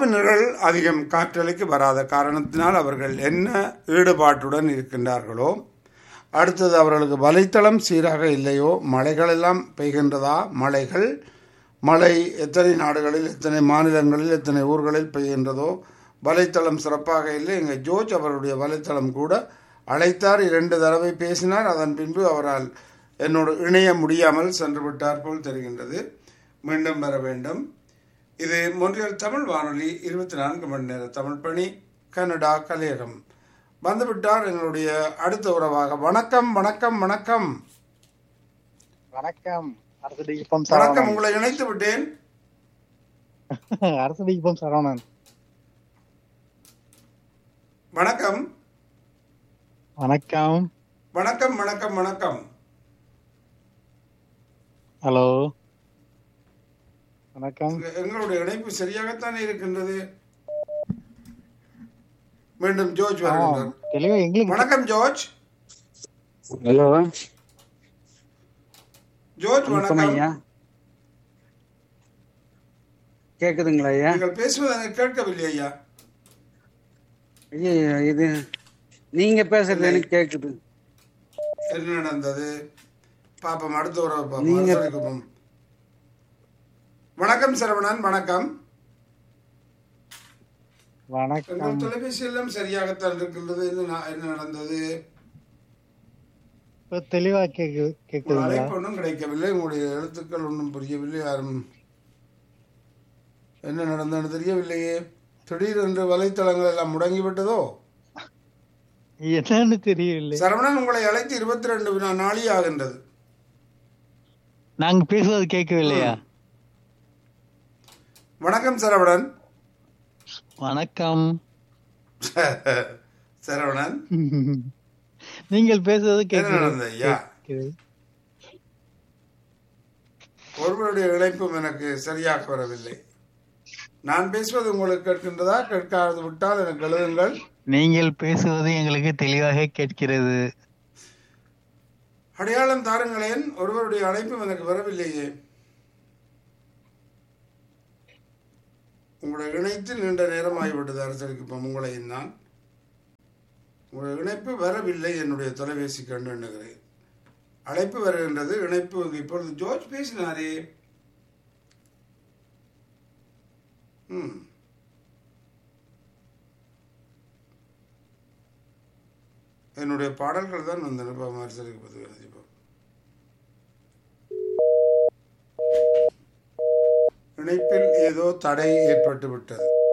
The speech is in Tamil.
உறவினர்கள் அதிகம் காற்றலைக்கு வராத காரணத்தினால் அவர்கள் என்ன ஈடுபாட்டுடன் இருக்கின்றார்களோ அடுத்தது அவர்களுக்கு வலைத்தளம் சீராக இல்லையோ மழைகள் எல்லாம் பெய்கின்றதா மழைகள் மழை எத்தனை நாடுகளில் எத்தனை மாநிலங்களில் எத்தனை ஊர்களில் பெய்கின்றதோ வலைத்தளம் சிறப்பாக இல்லை எங்கள் ஜோர்ஜ் அவருடைய வலைத்தளம் கூட அழைத்தார் இரண்டு தடவை பேசினார் அதன் பின்பு அவரால் என்னோடு இணைய முடியாமல் சென்று விட்டார் போல் தெரிகின்றது மீண்டும் வர வேண்டும் இது மொன்றியல் தமிழ் வானொலி இருபத்தி நான்கு மணி நேர தமிழ் பணி கனடா கலையகம் வந்துவிட்டார் எங்களுடைய அடுத்த உறவாக வணக்கம் வணக்கம் வணக்கம் வணக்கம் அரசு டிகிப்பம் வணக்கம் சரவணன் உங்களை இணைத்து விட்டேன் அரசு டிகிப்பம் சரவணன் வணக்கம் வணக்கம் வணக்கம் வணக்கம் வணக்கம் ஹலோ வணக்கம் எங்க- எங்களுடைய இணைப்பு சரியாகத்தானே இருக்கின்றது மீண்டும் ஜோர்ஜ் ஆ, வருகின்றார் தெளிவா எங்களுக்கு வணக்கம் ஜோர்ஜ் ஹலோ ஜோர்ஜ் வணக்கம் வணக்கம் ஐயா கேக்குதுங்களா ஐயா நீங்கள் பேசுவது எனக்கு கேட்கவில்லை ஐயா ஐயா இது நீங்க பேசுறது எனக்கு கேக்குது என்ன நடந்தது பாப்போம் அடுத்த உறவு பாப்போம் நீங்க- அடுத்த உறவுக்கு போவோம். வணக்கம் சரவணன் வணக்கம் வணக்கம் எங்கள் தொலைபேசி எல்லாம் சரியாகத்தான் இருக்கின்றது என்ன நா- என்ன நடந்தது இப்ப தெளிவா கேக்கு ஒரு கேக்குதுங்களா அழைப்பு ஒன்றும் கிடைக்கவில்லை உங்களுடைய எழுத்துக்கள் ஒன்றும் புரியவில்லை யாரும் என்ன நடந்ததுன்னு தெரியவில்லையே திடீரென்று வலைத்தளங்கள் எல்லாம் முடங்கிவிட்டதோ என்னன்னு தெரியவில்லை சரவணன் உங்களை அழைத்து இருபத்தி ரெண்டு நாளி ஆகின்றது நாங்க பேசுவது கேட்கவில்லையா வணக்கம் சரவணன் வணக்கம் சரவணன் நீங்கள் பேசுவது என்ன நடந்தது ஐயா கேட்கிறது ஒருவருடைய இழைப்பும் எனக்கு சரியாக வரவில்லை நான் பேசுவது உங்களுக்கு கேட்கின்றதா கேட்காது விட்டால் எனக்கு எழுதுங்கள் நீங்கள் பேசுவது எங்களுக்கு தெளிவாக கேட்கிறது அடையாளம் தாருங்களேன் ஒருவருடைய அழைப்பும் எனக்கு வரவில்லையே உங்களை இணைத்து நீண்ட நேரம் ஆகிவிட்டது அரசருக்கு இப்போ உங்களையும் தான் உங்களுடைய இணைப்பு வரவில்லை என்னுடைய தொலைபேசி கண்டு எண்ணுகிறேன் அழைப்பு வருகின்றது இணைப்பு இப்பொழுது ஜோர்ஜ் பேசினாரே ம் என்னுடைய பாடல்கள் தான் வந்தன இப்போ அரசருக்கு பத்து இப்போ இணைப்பில் ஏதோ தடை ஏற்பட்டு விட்டது